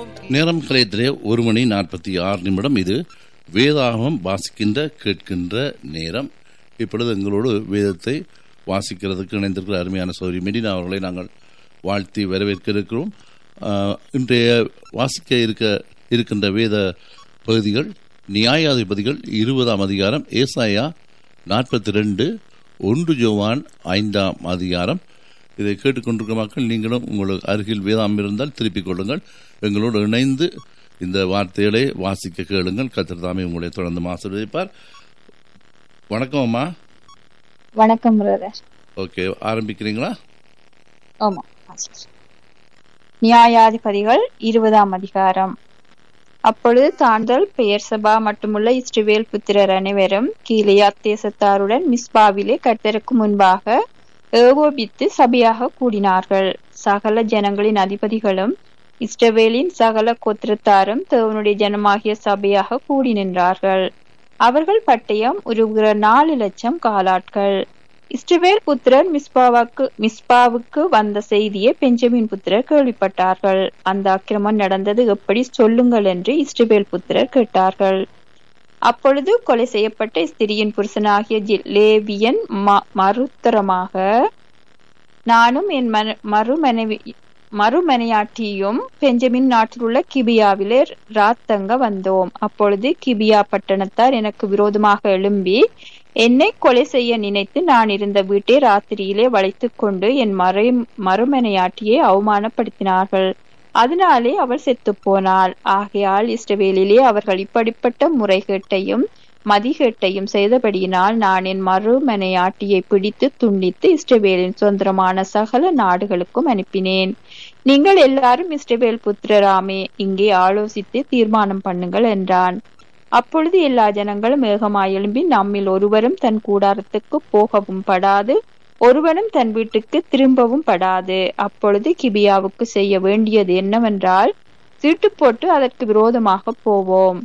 நேரம் கலையத்திலே ஒரு மணி நாற்பத்தி ஆறு நிமிடம் இது வேதாகமம் வாசிக்கின்ற கேட்கின்ற நேரம் இப்பொழுது எங்களோடு வேதத்தை வாசிக்கிறதுக்கு இணைந்திருக்கிற அருமையான சௌரி மெடினா அவர்களை நாங்கள் வாழ்த்தி வரவேற்க இருக்கிறோம் ஆஹ், இன்றைய வாசிக்க இருக்க இருக்கின்ற வேத பகுதிகள் நியாயாதிபதிகள் இருபதாம் அதிகாரம் ஏசாயா நாற்பத்தி ரெண்டு ஒன்று ஜோவான் ஐந்தாம் அதிகாரம் இதை கேட்டுக்கொண்டிருக்கிற மக்கள் நீங்களும் உங்களுக்கு அருகில் வேதாம் இருந்தால் திருப்பிக் கொள்ளுங்கள் எங்களோடு இணைந்து இந்த வார்த்தைகளை வாசிக்க கேளுங்கள் கத்திர தாமே உங்களை தொடர்ந்து ஆசீர்வதிப்பார் வணக்கம் அம்மா வணக்கம் பிரதர் ஓகே ஆரம்பிக்கிறீங்களா ஆமா நியாயாதிபதிகள் இருபதாம் அதிகாரம் அப்பொழுது தாண்டல் பெயர் சபா மட்டுமுள்ள இஸ்ரவேல் புத்திரர் அனைவரும் கீலேயாத் தேசத்தாருடன் மிஸ்பாவிலே கர்த்தருக்கு முன்பாக ஏகோபித்து சபையாக கூடினார்கள் சகல ஜனங்களின் அதிபதிகளும் இஸ்ரவேலின் சகல கோத்திரத்தாரும் தேவனுடைய ஜனமாகிய சபையாக கூடி நின்றார்கள் அவர்கள் பட்டயம் உருவுகிற நாலு லட்சம் காலாட்கள் இஸ்ரவேல் புத்திரர் மிஸ்பாவுக்கு மிஸ்பாவுக்கு வந்த செய்தியை பெஞ்சமின் புத்திரர் கேள்விப்பட்டார்கள் அந்த அக்கிரமம் நடந்தது எப்படி சொல்லுங்கள் என்று இஸ்ரவேல் புத்திரர் கேட்டார்கள் அப்பொழுது கொலை செய்யப்பட்ட ஸ்திரியின் புருஷனாகிய ஜி- லேவியன் ம- மறுத்தரமாக நானும் என் மன- மறுமனைவி மறுமனையாட்டியும் பெஞ்சமின் நாட்டில் உள்ள கிபியாவிலே ராத்தங்க வந்தோம் அப்பொழுது கிபியா பட்டணத்தார் எனக்கு விரோதமாக எழும்பி என்னை கொலை செய்ய நினைத்து நான் இருந்த வீட்டை ராத்திரியிலே வளைத்துக் கொண்டு என் மறை மறுமனையாட்டியை அவமானப்படுத்தினார்கள் அதனாலே அவள் செத்துப் போனாள் ஆகையால் இஸ்ரவேலிலே அவர்கள் இப்படிப்பட்ட முறைகேட்டையும் மதிகேட்டையும் செய்தபடியினால் நான் என் மறுமனையாட்டியை பிடித்து துண்டித்து இஸ்ரவேலின் சுதந்திரமான சகல நாடுகளுக்கும் அனுப்பினேன் நீங்கள் எல்லாரும் இஸ்ரவேல் புத்திரராமே இங்கே ஆலோசித்து தீர்மானம் பண்ணுங்கள் என்றான் அப்பொழுது எல்லா ஜனங்களும் மேகமாய் எழும்பி நம்மில் ஒருவரும் தன் கூடாரத்துக்கு போகவும் படாது ஒருவனும் தன் வீட்டுக்கு திரும்பவும் படாது அப்பொழுது கிபியாவுக்கு செய்ய வேண்டியது என்னவென்றால் சீட்டு போட்டு அதற்கு விரோதமாக போவோம்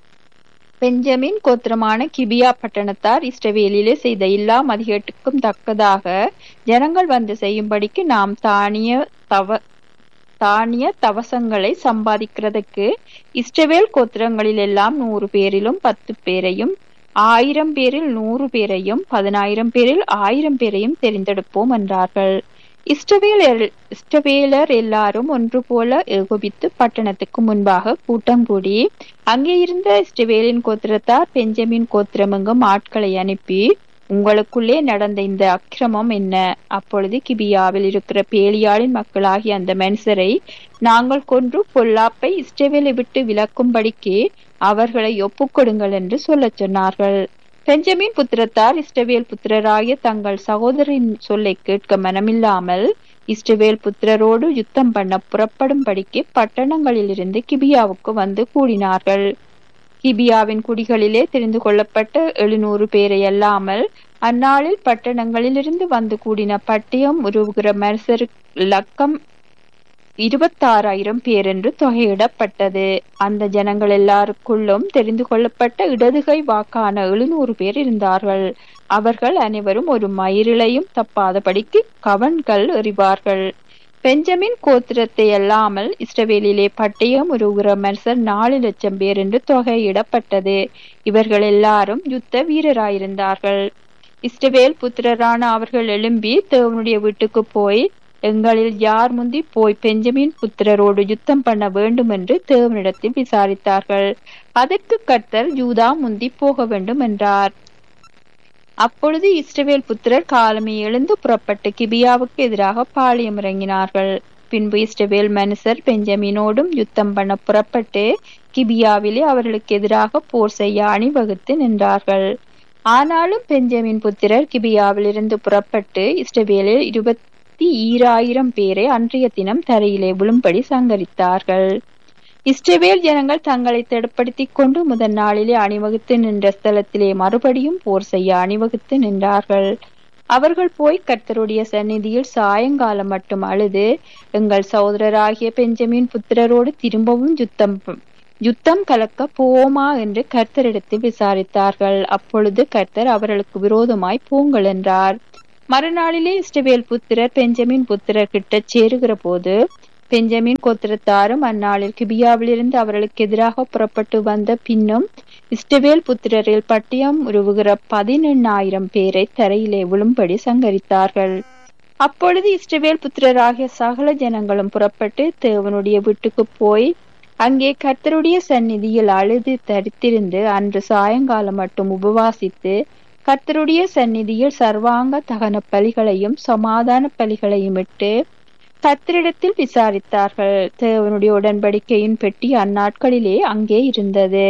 பெஞ்சமின் கோத்திரமான கிபியா பட்டணத்தார் இஸ்ரவேலிலே செய்த எல்லா மதிகேட்டுக்கும் தக்கதாக ஜனங்கள் வந்து செய்யும்படிக்கு நாம் தானிய தவ தானிய தவசங்களை சம்பாதிக்கிறதுக்கு இஸ்ரவேல் கோத்திரங்களில் எல்லாம் நூறு பேரிலும் பத்து பேரையும் ஆயிரம் பேரில் நூறு பேரையும் பதினாயிரம் பேரில் ஆயிரம் பேரையும் தெரிந்தெடுப்போம் என்றார்கள் இஸ்ரவேலர் இஸ்ரவேலர் எல்லாரும் ஒன்று போல ஏகோபித்து பட்டணத்துக்கு முன்பாக கூட்டம் கூடி அங்கே இருந்த இஸ்ரவேலின் கோத்திரத்தார் பெஞ்சமின் கோத்திரமெங்கும் ஆட்களை அனுப்பி உங்களுக்குள்ளே நடந்த இந்த அக்கிரமம் என்ன அப்பொழுது கிபியாவில் இருக்கிற பேலியாளின் மக்களாகிய அந்த மனுஷரை நாங்கள் கொன்று பொல்லாப்பை இஸ்ரவேலை விட்டு விலக்கும்படிக்கு அவர்களை ஒப்புக்கொடுங்கள் என்று சொல்லச் சொன்னார்கள் பெஞ்சமின் புத்திரத்தார் இஸ்ரவேல் புத்திரராகிய தங்கள் சகோதரின் சொல்லை கேட்க மனமில்லாமல் இஸ்ரவேல் புத்திரரோடு யுத்தம் பண்ண புறப்படும்படிக்கு பட்டணங்களிலிருந்து கிபியாவுக்கு வந்து கூடினார்கள் கிபியாவின் குடிகளிலே தெரிந்து கொள்ளப்பட்ட எழுநூறு பேரை அல்லாமல் அந்நாளில் பட்டணங்களிலிருந்து வந்து கூடின பட்டயம் உருவுகிற மனுஷர் லக்கம் இருபத்தாறாயிரம் பேர் என்று தொகையிடப்பட்டது அந்த ஜனங்கள் எல்லாருக்குள்ளும் தெரிந்து கொள்ளப்பட்ட இடதுகை வாக்கான எழுநூறு பேர் இருந்தார்கள் அவர்கள் அனைவரும் ஒரு மயிரிழையும் தப்பாதபடிக்கு கவன்கள் எறிவார்கள் பெஞ்சமின் கோத்திரத்தை அல்லாமல் இஸ்ரவேலிலே பட்டயம் உருவுகிற மனுஷர் நாலு லட்சம் பேர் என்று தொகையிடப்பட்டது இவர்கள் எல்லாரும் யுத்த வீரராயிருந்தார்கள் இஸ்ரவேல் புத்திரரான அவர்கள் எழும்பி தேவனுடைய வீட்டுக்கு போய் எங்களில் யார் முந்தி போய் பெஞ்சமின் புத்திரரோடு யுத்தம் பண்ண வேண்டும் என்று தேவனிடத்தில் விசாரித்தார்கள் அதற்கு கர்த்தர் யூதா முந்தி போக வேண்டும் என்றார் அப்பொழுது இஸ்ரவேல் புத்திரர் காலமே எழுந்து புறப்பட்டு கிபியாவுக்கு எதிராக பாளையம் இறங்கினார்கள் பின்பு இஸ்ரவேல் மனுஷர் பெஞ்சமினோடும் யுத்தம் பண்ண புறப்பட்டு கிபியாவிலே அவர்களுக்கு எதிராக போர் செய்ய அணிவகுத்து நின்றார்கள் ஆனாலும் பெஞ்சமின் புத்திரர் கிபியாவிலிருந்து புறப்பட்டு இஸ்ரவேலில் இருபத்தி ஈராயிரம் பேரை அன்றைய தினம் தரையிலே விழும்படி சங்கரித்தார்கள் இஸ்ரவேல் ஜனங்கள் தங்களை திடப்படுத்திக் கொண்டு முதல் நாளிலே அணிவகுத்து நின்ற ஸ்தலத்திலே மறுபடியும் போர் செய்ய அணிவகுத்து நின்றார்கள் அவர்கள் போய் கர்த்தருடைய சந்நிதியில் சாயங்காலம் மட்டும் அழுது எங்கள் சகோதரராகிய பெஞ்சமின் புத்திரரோடு திரும்பவும் யுத்தம் ப- யுத்தம் கலக்க போவோமா என்று கர்த்தரிடத்தில் விசாரித்தார்கள் அப்பொழுது கர்த்தர் அவர்களுக்கு விரோதமாய் போங்கள் என்றார் மறுநாளிலே இஸ்ரவேல் புத்திரர் பெஞ்சமின் புத்திரர் கிட்ட சேருகிற போது பெஞ்சமின் கோத்திரத்தாரும் அந்நாளில் கிபியாவிலிருந்து அவர்களுக்கு எதிராக புறப்பட்டு வந்த பின்னும் இஸ்டவேல் புத்திரரில் பட்டியம் உருவுகிற பதினெண்ணாயிரம் பேரை தரையிலே விழும்படி சங்கரித்தார்கள் அப்பொழுது இஸ்ரவேல் புத்திரராகிய சகல ஜனங்களும் புறப்பட்டு தேவனுடைய வீட்டுக்கு போய் அங்கே கர்த்தருடைய சந்நிதியில் அழுது தரித்திருந்து அன்று சாயங்காலம் மட்டும் உபவாசித்து கர்த்தருடைய சந்நிதியில் சர்வாங்க தகன பலிகளையும் சமாதான பலிகளையும் இட்டு கர்த்தரிடத்தில் விசாரித்தார்கள் தேவனுடைய உடன்படிக்கையின் பெட்டி அந்நாட்களிலே அங்கே இருந்தது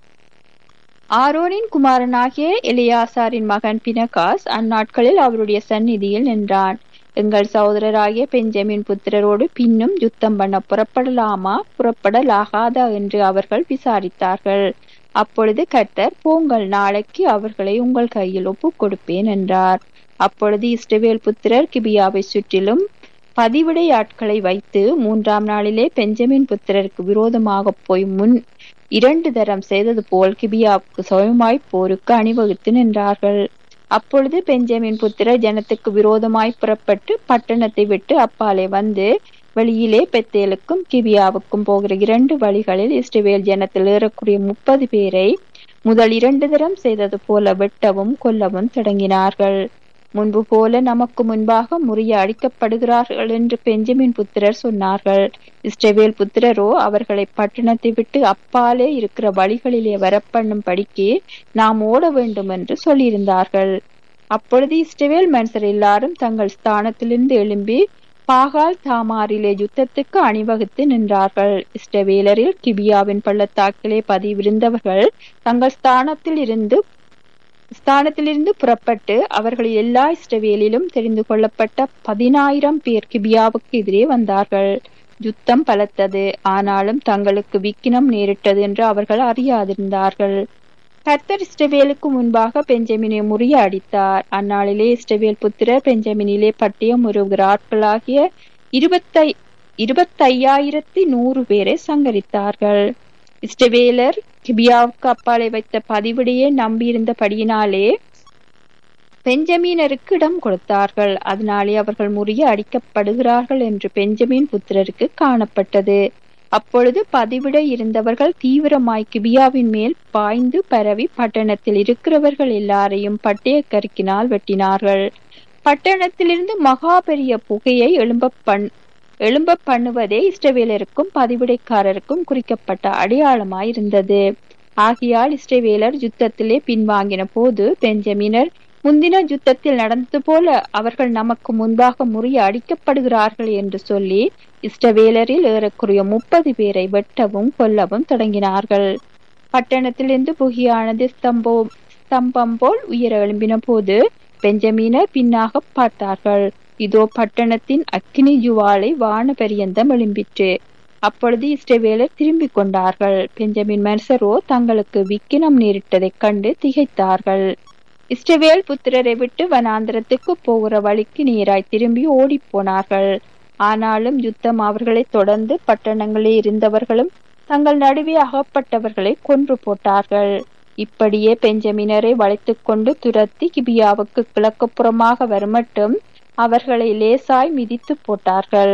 ஆரோனின் குமாரனாகிய எலியாசாரின் மகன் பினகாஸ் அந்நாட்களில் அவருடைய சந்நிதியில் நின்றான் எங்கள் சகோதரராகிய பெஞ்சமின் புத்திரரோடு பின்னும் யுத்தம் பண்ண புறப்படலாமா புறப்படலாகாதா என்று அவர்கள் விசாரித்தார்கள் அப்பொழுது கர்த்தர் போங்கள் நாளைக்கு அவர்களை உங்கள் கையில் ஒப்புக் கொடுப்பேன் என்றார் அப்பொழுது இஸ்ரவேல் புத்திரர் கிபியாவை சுற்றிலும் பதிவிடை ஆட்களை வைத்து மூன்றாம் நாளிலே பெஞ்சமின் புத்திரருக்கு விரோதமாக போய் முன் இரண்டு தரம் செய்தது போல் கிபியாவுக்கு சுயமாய் போருக்கு அணிவகுத்து நின்றார்கள் அப்பொழுது பெஞ்சமின் புத்திரர் ஜனத்துக்கு விரோதமாய் புறப்பட்டு பட்டணத்தை விட்டு அப்பாலே வந்து வெளியிலே பெத்தேலுக்கும் கிபியாவுக்கும் போகிற இரண்டு வழிகளில் இஸ்ரவேல் ஜனத்தில் ஏறக்கூடிய முப்பது பேரை முதல் இரண்டு தரம் செய்தது போல வெட்டவும் கொல்லவும் தொடங்கினார்கள் முன்பு போல நமக்கு முன்பாக முறிய அடிக்கப்படுகிறார்கள் என்று பெஞ்சமின் புத்திரர் சொன்னார்கள் இஸ்ரவேல் புத்திரரோ அவர்களை பட்டணத்தை விட்டு அப்பாலே இருக்கிற வழிகளிலே வரப்பண்ணும் படிக்கு நாம் ஓட வேண்டும் என்று சொல்லியிருந்தார்கள் அப்பொழுது இஸ்ரவேல் மனுஷர் எல்லாரும் தங்கள் ஸ்தானத்திலிருந்து எழும்பி பாகால் தாமாரிலே யுத்தத்துக்கு அணிவகுத்து நின்றார்கள் இஸ்ரவேலரில் கிபியாவின் பள்ளத்தாக்கிலே பதிவிருந்தவர்கள் தங்கள் ஸ்தானத்தில் இருந்து ஸ்தானத்திலிருந்து புறப்பட்டு அவர்கள் எல்லா இஸ்ரவேலிலும் தெரிந்து கொள்ளப்பட்ட பதினாயிரம் பேர் கிபியாவுக்கு எதிரே வந்தார்கள் யுத்தம் பலத்தது ஆனாலும் தங்களுக்கு விக்கினம் நேரிட்டது என்று அவர்கள் அறியாதிருந்தார்கள் கர்த்தர் இஸ்ரவேலுக்கு முன்பாக பெஞ்சமினை முறிய அடித்தார் அந்நாளிலே இஸ்ரவேல் புத்திரர் பெஞ்சமினிலே பட்டியம் உருவுகிற ஆட்களாகிய இருபத்தை இருபத்தையாயிரத்தி நூறு பேரை சங்கரித்தார்கள் இஸ்ரவேலர் கிபியாவுக்கு அப்பாலே வைத்த பதிவிடையே நம்பியிருந்தபடியினாலே பெஞ்சமீனருக்கு இடம் கொடுத்தார்கள் அதனாலே அவர்கள் முறிய அடிக்கப்படுகிறார்கள் என்று பெஞ்சமீன் புத்திரருக்கு காணப்பட்டது அப்பொழுது பதிவிட இருந்தவர்கள் தீவிரமாய் கிபியாவின் மேல் பாய்ந்து பரவி பட்டணத்தில் இருக்கிறவர்கள் எல்லாரையும் பட்டய கருக்கினால் வெட்டினார்கள் பட்டணத்திலிருந்து மகா பெரிய புகையை எழும்ப பண் எழும்ப பண்ணுவதே இஸ்ரவேலருக்கும் பதிவிடைக்காரருக்கும் குறிக்கப்பட்ட அடையாளமாயிருந்தது ஆகியால் இஸ்ரவேலர் யுத்தத்திலே பின்வாங்கின போது பெஞ்சமினர் முந்தின யுத்தத்தில் நடந்தது போல அவர்கள் நமக்கு முன்பாக முறிய அடிக்கப்படுகிறார்கள் என்று சொல்லி இஸ்ரவேலரில் ஏறக்குறைய முப்பது பேரை வெட்டவும் கொல்லவும் தொடங்கினார்கள் பட்டணத்திலிருந்து புகியானது ஸ்தம்போ ஸ்தம்பம் போல் உயர எழும்பின போது பெஞ்சமீனர் பின்னாக பார்த்தார்கள் இதோ பட்டணத்தின் அக்கினி ஜுவாலை வான பரியந்தம் எழும்பிற்று அப்பொழுது இஸ்ரவேலர் திரும்பிக் கொண்டார்கள் பெஞ்சமின் மனுஷரோ தங்களுக்கு விக்கினம் நேரிட்டதைக் கண்டு திகைத்தார்கள் இஸ்ரவேல் புத்திரரை விட்டு வனாந்திரத்துக்கு போகிற வழிக்கு நேராய் திரும்பி ஓடிப் போனார்கள் ஆனாலும் யுத்தம் அவர்களை தொடர்ந்து பட்டணங்களில் இருந்தவர்களும் தங்கள் நடுவே அகப்பட்டவர்களை கொன்று போட்டார்கள் இப்படியே பெஞ்சமினரை வளைத்துக் கொண்டு துரத்தி கிபியாவுக்கு கிழக்குப்புறமாக வருமட்டும் அவர்களை லேசாய் மிதித்து போட்டார்கள்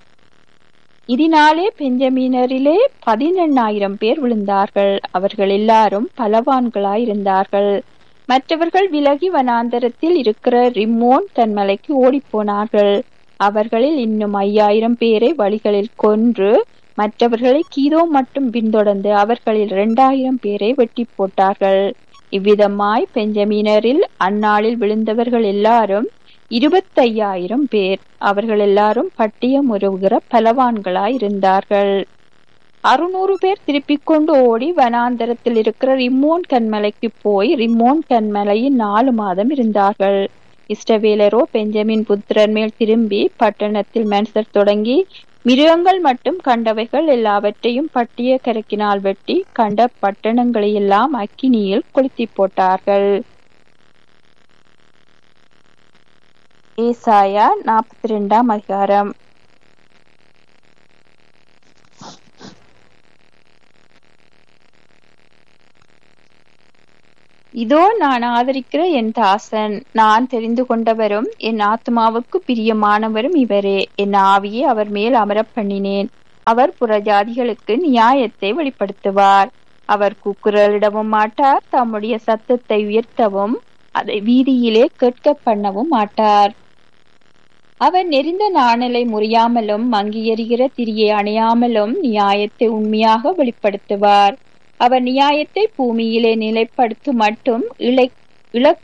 இதனாலே பெஞ்சமீனரிலே பதினெண்ணாயிரம் பேர் விழுந்தார்கள் அவர்கள் எல்லாரும் பலவான்களாய் இருந்தார்கள் மற்றவர்கள் விலகி வனாந்தரத்தில் இருக்கிற ரிம்மோன் தன்மலைக்கு ஓடிப்போனார்கள் அவர்களில் இன்னும் ஐயாயிரம் பேரை வழிகளில் கொன்று மற்றவர்களை கீதோ மட்டும் பின்தொடர்ந்து அவர்களில் இரண்டாயிரம் பேரை வெட்டி போட்டார்கள் இவ்விதமாய் பெஞ்சமீனரில் அந்நாளில் விழுந்தவர்கள் எல்லாரும் இருபத்தையாயிரம் பேர் அவர்கள் எல்லாரும் பட்டியம் உருவுகிற பலவான்களாய் இருந்தார்கள் அறுநூறு பேர் திருப்பிக் கொண்டு ஓடி வனாந்தரத்தில் இருக்கிற ரிம்மோன் கண்மலைக்கு போய் ரிம்மோன் கண்மலையில் நாலு மாதம் இருந்தார்கள் இஸ்ரவேலரோ பெஞ்சமின் புத்திரர் மேல் திரும்பி பட்டணத்தில் மனுஷர் தொடங்கி மிருகங்கள் மட்டும் கண்டவைகள் எல்லாவற்றையும் பட்டிய கரக்கினால் வெட்டி கண்ட பட்டணங்களை எல்லாம் அக்கினியில் கொளுத்தி போட்டார்கள் ஏசாயா நாற்பத்தி ரெண்டாம் அதிகாரம் இதோ நான் ஆதரிக்கிற என் தாசன் நான் தெரிந்து கொண்டவரும் என் ஆத்மாவுக்கு பிரியமானவரும் இவரே என் ஆவியை அவர் மேல் அமரப் பண்ணினேன் அவர் புறஜாதிகளுக்கு நியாயத்தை வெளிப்படுத்துவார் அவர் கூக்குரலிடவும் மாட்டார் தம்முடைய சத்தத்தை உயர்த்தவும் அதை வீதியிலே கேட்க பண்ணவும் மாட்டார் அவர் நெறிந்த நாணலை முறியாமலும் மங்கி எறிகிற திரியை அணையாமலும் நியாயத்தை உண்மையாக வெளிப்படுத்துவார் அவர் நியாயத்தை பூமியிலே நிலைப்படுத்த மட்டும் இழை இழக்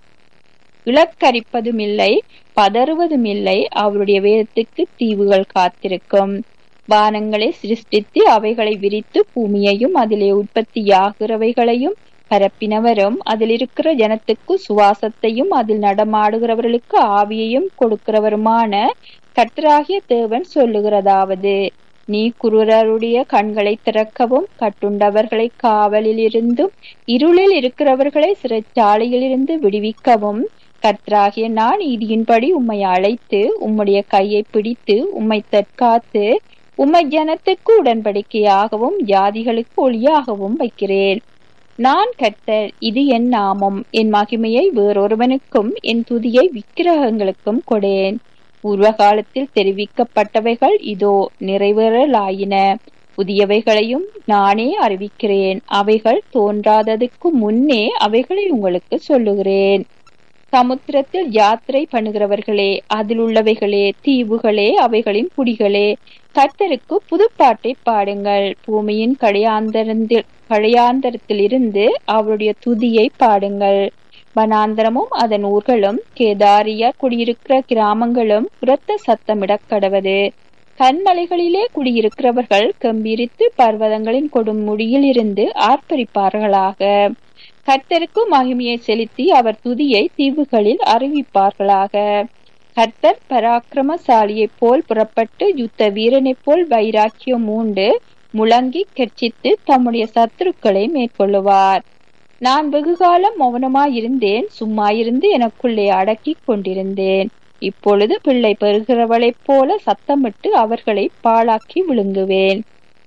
இழக்கரிப்பதுமில்லை பதறுவதுமில்லை அவருடைய வேதத்துக்கு தீவுகள் காத்திருக்கும் வானங்களை சிருஷ்டித்து அவைகளை விரித்து பூமியையும் அதிலே உற்பத்தியாகிறவைகளையும் பரப்பினவரும் அதில் இருக்கிற ஜனத்துக்கு சுவாசத்தையும் அதில் நடமாடுகிறவர்களுக்கு ஆவியையும் கொடுக்கிறவருமான கர்த்தராகிய தேவன் சொல்லுகிறதாவது நீ குருரருடைய கண்களை திறக்கவும் கட்டுண்டவர்களை காவலில் இருந்தும் இருளில் இருக்கிறவர்களை சிறைச்சாலையிலிருந்து விடுவிக்கவும் கர்த்தராகிய நான் இடியின்படி உம்மை அழைத்து உம்முடைய கையை பிடித்து உம்மை தற்காத்து உம்மை ஜனத்துக்கு உடன்படிக்கையாகவும் ஜாதிகளுக்கு ஒளியாகவும் வைக்கிறேன் நான் கர்த்தர் இது என் நாமம் என் மகிமையை வேறொருவனுக்கும் என் துதியை விக்கிரகங்களுக்கும் கொடேன் பூர்வ காலத்தில் தெரிவிக்கப்பட்டவைகள் இதோ நிறைவேறலாயின புதியவைகளையும் நானே அறிவிக்கிறேன் அவைகள் தோன்றாததுக்கு முன்னே அவைகளை உங்களுக்கு சொல்லுகிறேன் சமுத்திரத்தில் யாத்திரை பண்ணுகிறவர்களே அதில் உள்ளவைகளே தீவுகளே அவைகளின் குடிகளே கர்த்தருக்கு புதுப்பாட்டை பாடுங்கள் பூமியின் கடையாந்தரத்தில் கடையாந்தரத்திலிருந்து அவருடைய துதியை பாடுங்கள் வனாந்தரமும் அதன் ஊர்களும் கேதாரியா குடியிருக்கிற கிராமங்களும் உரத்த சத்தமிடக் கடவது கண்மலைகளிலே குடியிருக்கிறவர்கள் கம்பீரித்து பர்வதங்களின் கொடும் முடியில் இருந்து ஆர்ப்பரிப்பார்களாக கர்த்தருக்கு மகிமையை செலுத்தி அவர் துதியை தீவுகளில் அறிவிப்பார்களாக கர்த்தர் பராக்கிரமசாலியைப் போல் புறப்பட்டு யுத்த வீரனைப் போல் வைராக்கியம் மூண்டு முழங்கி கெர்ச்சித்து தம்முடைய சத்துருக்களை மேற்கொள்ளுவார் நான் வெகுகாலம் மௌனமாயிருந்தேன் சும்மாயிருந்து எனக்குள்ளே அடக்கிக் கொண்டிருந்தேன் இப்பொழுது பிள்ளை பெறுகிறவளைப் போல சத்தமிட்டு அவர்களை பாழாக்கி விழுங்குவேன்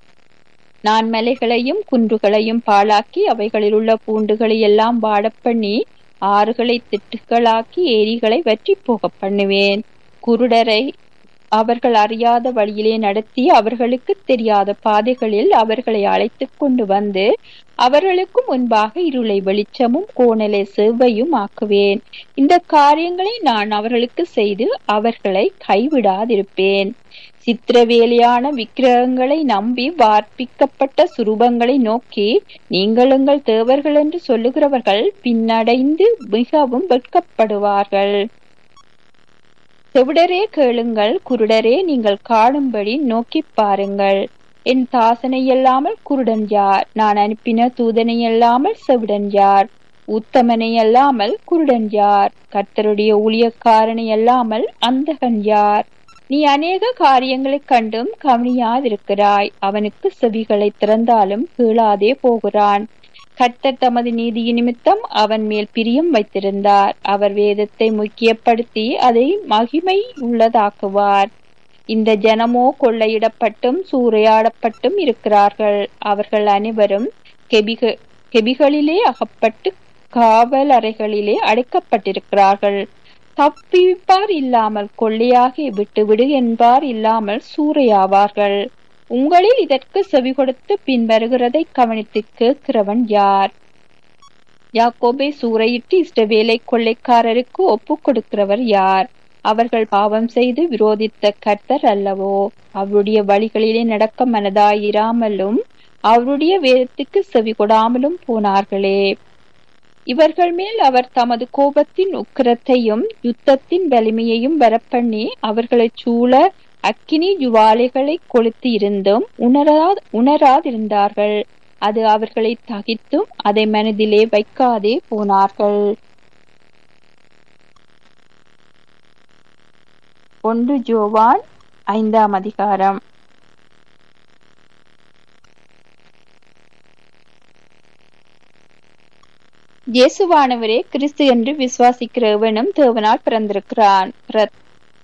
நான் மலைகளையும் குன்றுகளையும் பாழாக்கி அவைகளில் உள்ள பூண்டுகளை எல்லாம் வாடப் பண்ணி ஆறுகளை திட்டுகளாக்கி ஏரிகளை வற்றி போக பண்ணுவேன் குருடரை அவர்கள் அறியாத வழியிலே நடத்தி அவர்களுக்கு தெரியாத பாதைகளில் அவர்களை அழைத்து கொண்டு வந்து அவர்களுக்கு முன்பாக இருளை வெளிச்சமும் கோணலை செவ்வையும் ஆக்குவேன் இந்த காரியங்களை நான் அவர்களுக்கு செய்து அவர்களை கைவிடாதிருப்பேன் சித்திரவேலையான விக்கிரகங்களை நம்பி வார்ப்பிக்கப்பட்ட சுரூபங்களை நோக்கி நீங்கள் எங்கள் தேவர்கள் என்று சொல்லுகிறவர்கள் பின்னடைந்து மிகவும் வெட்கப்படுவார்கள் செவிடரே கேளுங்கள் குருடரே நீங்கள் காணும்படி நோக்கி பாருங்கள் என் தாசனை அல்லாமல் குருடன் யார் நான் அனுப்பின தூதனை அல்லாமல் செவிடன் யார் உத்தமனை அல்லாமல் குருடன் யார் கர்த்தருடைய ஊழியக்காரனை அல்லாமல் அந்தகன் யார் நீ அநேக காரியங்களைக் கண்டும் கவனியாதிருக்கிறாய் அவனுக்கு செவிகளை திறந்தாலும் கீழாதே போகிறான் கர்த்தர் தமது நீதி நிமித்தம் அவன் மேல் பிரியம் வைத்திருந்தார் அவர் வேதத்தை முக்கியப்படுத்தி அதை மகிமை உள்ளதாக்குவார் இந்த ஜனமோ கொள்ளையிடப்பட்டும் சூறையாடப்பட்டும் இருக்கிறார்கள் அவர்கள் அனைவரும் கெபிக கெபிகளிலே அகப்பட்டு காவல் அறைகளிலே அடைக்கப்பட்டிருக்கிறார்கள் தப்பிப்பார் இல்லாமல் கொள்ளையாகி விட்டுவிடு என்பார் இல்லாமல் சூறையாவார்கள் உங்களில் இதற்கு செவி கொடுத்து பின்வருகிறதை கவனித்து கேட்கிறவன் யார் யாக்கோபை சூறையிட்டு இஷ்டவேலை கொள்ளைக்காரருக்கு ஒப்பு கொடுக்கிறவர் யார் அவர்கள் பாவம் செய்து விரோதித்த கர்த்தர் அல்லவோ அவருடைய வழிகளிலே நடக்க மனதாயிராமலும் அவருடைய வேதத்துக்கு செவி கொடாமலும் போனார்களே இவர்கள் மேல் அவர் தமது கோபத்தின் உக்கிரத்தையும் யுத்தத்தின் வலிமையையும் வரப்பண்ணி அவர்களைச் சூழ அக்கினி ஜுவாலைகளை கொளுத்தி இருந்தும் உணரா உணராதிருந்தார்கள் அது அவர்களை தகித்தும் அதை மனதிலே வைக்காதே போனார்கள் ஒன்று ஜோவான் ஐந்தாம் அதிகாரம் இயேசுவானவரே கிறிஸ்து என்று விசுவாசிக்கிற எவனும் தேவனால் பிறந்திருக்கிறான்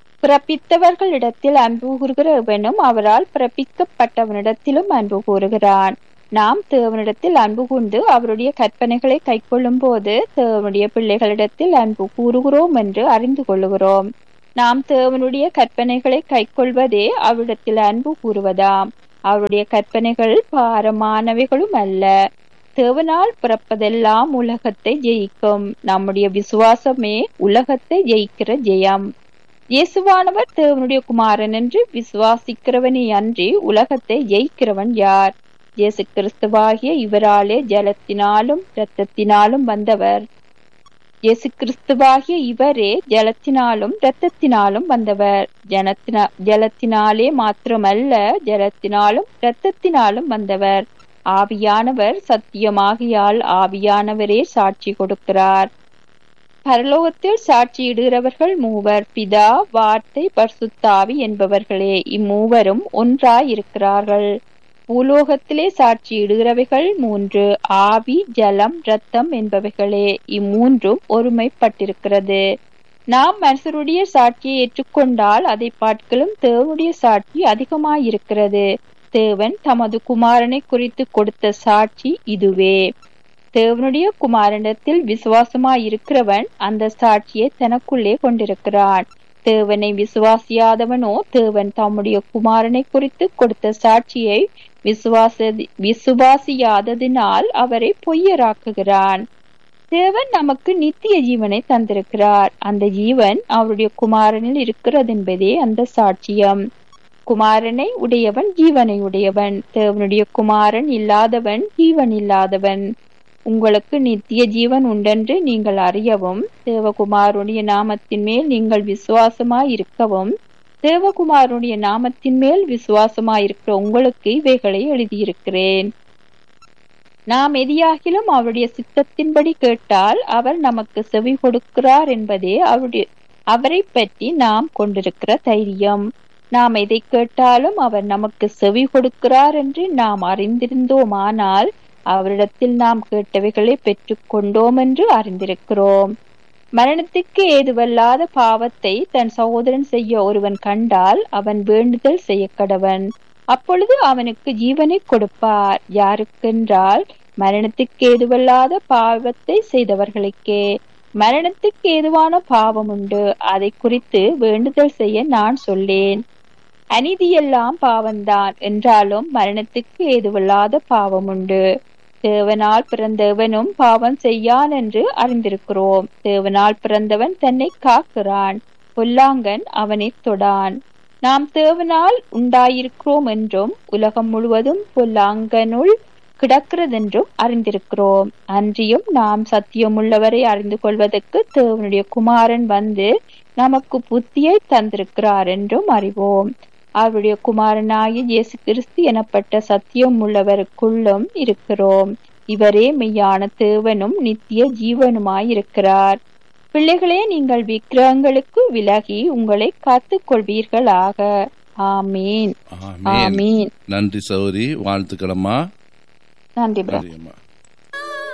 பிறப்பித்தவர்களிடத்தில் அன்பு கூறுகிற எவனும் அவரால் பிறப்பிக்கப்பட்டவனிடத்திலும் அன்பு கூறுகிறான் நாம் தேவனிடத்தில் அன்பு கூர்ந்து அவருடைய கற்பனைகளை கைக்கொள்ளும் போது தேவனுடைய பிள்ளைகளிடத்தில் அன்பு கூறுகிறோம் என்று அறிந்து கொள்ளுகிறோம் நாம் தேவனுடைய கற்பனைகளை கைக்கொள்வதே அவரிடத்தில் அன்பு கூறுவதாம் அவருடைய கற்பனைகள் பாரமானவைகளும் அல்ல தேவனால் பிறப்பதெல்லாம் உலகத்தை ஜெயிக்கும் நம்முடைய விசுவாசமே உலகத்தை ஜெயிக்கிற ஜெயம் இயேசுவானவர் தேவனுடைய குமாரன் என்று விசுவாசிக்கிறவனே அன்றி உலகத்தை ஜெயிக்கிறவன் யார் இயேசு கிறிஸ்துவாகிய இவராலே ஜலத்தினாலும் இரத்தத்தினாலும் வந்தவர் இயேசு கிறிஸ்துவாகிய இவரே ஜலத்தினாலும் இரத்தத்தினாலும் வந்தவர் ஜனத்தினா ஜலத்தினாலே மாத்திரமல்ல ஜலத்தினாலும் இரத்தத்தினாலும் வந்தவர் ஆவியானவர் சத்தியமாகியால் ஆவியானவரே சாட்சி கொடுக்கிறார் பரலோகத்தில் சாட்சியிடுகிறவர்கள் மூவர் பிதா வார்த்தை பர்சுத்தாவி என்பவர்களே இம்மூவரும் ஒன்றாயிருக்கிறார்கள் பூலோகத்திலே சாட்சியிடுகிறவைகள் மூன்று ஆவி ஜலம் ரத்தம் என்பவைகளே இம்மூன்றும் ஒருமைப்பட்டிருக்கிறது நாம் மனுஷருடைய சாட்சியை ஏற்றுக்கொண்டால் அதை பார்க்கலும் தேவனுடைய சாட்சி அதிகமாயிருக்கிறது தேவன் தமது குமாரனை குறித்து கொடுத்த சாட்சி இதுவே தேவனுடைய குமாரனிடத்தில் விசுவாசமாயிருக்கிறவன் அந்த சாட்சியை தனக்குள்ளே கொண்டிருக்கிறான் தேவனை விசுவாசியாதவனோ தேவன் தம்முடைய குமாரனை குறித்து கொடுத்த சாட்சியை விசுவாச விசுவாசியாததினால் அவரை பொய்யராக்குகிறான் தேவன் நமக்கு நித்திய ஜீவனை தந்திருக்கிறார் அந்த ஜீவன் அவருடைய குமாரனில் இருக்கிறது என்பதே அந்த சாட்சியம் குமாரனை உடையவன் ஜீவனை உடையவன் தேவனுடைய குமாரன் இல்லாதவன் ஜீவன் இல்லாதவன் உங்களுக்கு நித்திய ஜீவன் உண்டென்று நீங்கள் அறியவும் தேவகுமாருடைய நாமத்தின் மேல் நீங்கள் விசுவாசமாய் இருக்கவும் தேவகுமாருடைய நாமத்தின் மேல் விசுவாசமாயிருக்கிற உங்களுக்கு இவைகளை எழுதியிருக்கிறேன் நாம் எதியாகிலும் அவருடைய சித்தத்தின்படி கேட்டால் அவர் நமக்கு செவி கொடுக்கிறார் என்பதே அவருடைய அவரை பற்றி நாம் கொண்டிருக்கிற தைரியம் நாம் எதை கேட்டாலும் அவர் நமக்கு செவி கொடுக்கிறார் என்று நாம் அறிந்திருந்தோமானால் அவரிடத்தில் நாம் கேட்டவைகளை பெற்றுக் கொண்டோம் என்று அறிந்திருக்கிறோம் மரணத்துக்கு ஏதுவல்லாத பாவத்தை தன் சகோதரன் செய்ய ஒருவன் கண்டால் அவன் வேண்டுதல் செய்ய கடவன் அப்பொழுது அவனுக்கு ஜீவனை கொடுப்பார் யாருக்கென்றால் மரணத்துக்கு ஏதுவல்லாத பாவத்தை செய்தவர்களுக்கே மரணத்துக்கு ஏதுவான பாவம் உண்டு அதை குறித்து வேண்டுதல் செய்ய நான் சொல்லேன் அநீதியெல்லாம் பாவம்தான் என்றாலும் மரணத்துக்கு ஏதுவல்லாத பாவம் உண்டு தேவனால் பிறந்தவனும் பாவம் செய்யான் என்று அறிந்திருக்கிறோம் தேவனால் பிறந்தவன் தன்னை காக்கிறான் பொல்லாங்கன் அவனை தொடான் நாம் தேவனால் உண்டாயிருக்கிறோம் என்றும் உலகம் முழுவதும் பொல்லாங்கனுள் கிடக்கிறதென்றும் அறிந்திருக்கிறோம் அன்றியும் நாம் சத்தியமுள்ளவரை அறிந்து கொள்வதற்கு தேவனுடைய குமாரன் வந்து நமக்கு புத்தியை தந்திருக்கிறார் என்றும் அறிவோம் அவருடைய குமாரனாகிய இயேசு கிறிஸ்து எனப்பட்ட சத்தியம் உள்ளவருக்குள்ளும் இருக்கிறோம் இவரே மெய்யான தேவனும் நித்திய ஜீவனுமாயிருக்கிறார் பிள்ளைகளே நீங்கள் விக்கிரகங்களுக்கு விலகி உங்களை காத்துக் கொள்வீர்களாக ஆமீன் ஆமென். ஆமீன் நன்றி சௌரி வாழ்த்துக்களம்மா நன்றி பிரதர் நன்றி அம்மா